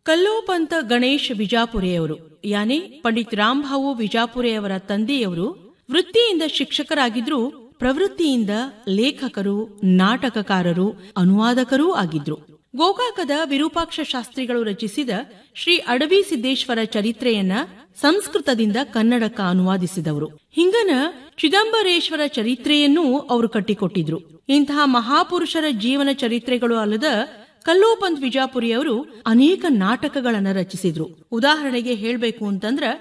ಕಲ್ಲೋಪಂತ ಗಣೇಶ್ ವಿಜಾಪುರೆಯವರು ಯಾನೆ ಪಂಡಿತ್ ರಾಮ್ಭಾವು ವಿಜಾಪುರೆಯವರ ತಂದೆಯವರು ವೃತ್ತಿಯಿಂದ ಶಿಕ್ಷಕರಾಗಿದ್ರು ಪ್ರವೃತ್ತಿಯಿಂದ ಲೇಖಕರು ನಾಟಕಕಾರರು ಅನುವಾದಕರೂ ಆಗಿದ್ರು ಗೋಕಾಕದ ವಿರೂಪಾಕ್ಷ ಶಾಸ್ತ್ರಿಗಳು ರಚಿಸಿದ ಶ್ರೀ ಅಡವಿ ಸಿದ್ದೇಶ್ವರ ಚರಿತ್ರೆಯನ್ನ ಸಂಸ್ಕೃತದಿಂದ ಕನ್ನಡಕ್ಕ ಅನುವಾದಿಸಿದವರು ಹಿಂಗನ ಚಿದಂಬರೇಶ್ವರ ಚರಿತ್ರೆಯನ್ನೂ ಅವರು ಕಟ್ಟಿಕೊಟ್ಟಿದ್ರು ಇಂತಹ ಮಹಾಪುರುಷರ ಜೀವನ ಚರಿತ್ರೆಗಳು ಅಲ್ಲದ ಕಲ್ಲೋಪಂತ್ ವಿಜಾಪುರಿಯವರು ಅನೇಕ ನಾಟಕಗಳನ್ನ ರಚಿಸಿದ್ರು ಉದಾಹರಣೆಗೆ ಹೇಳ್ಬೇಕು ಅಂತಂದ್ರ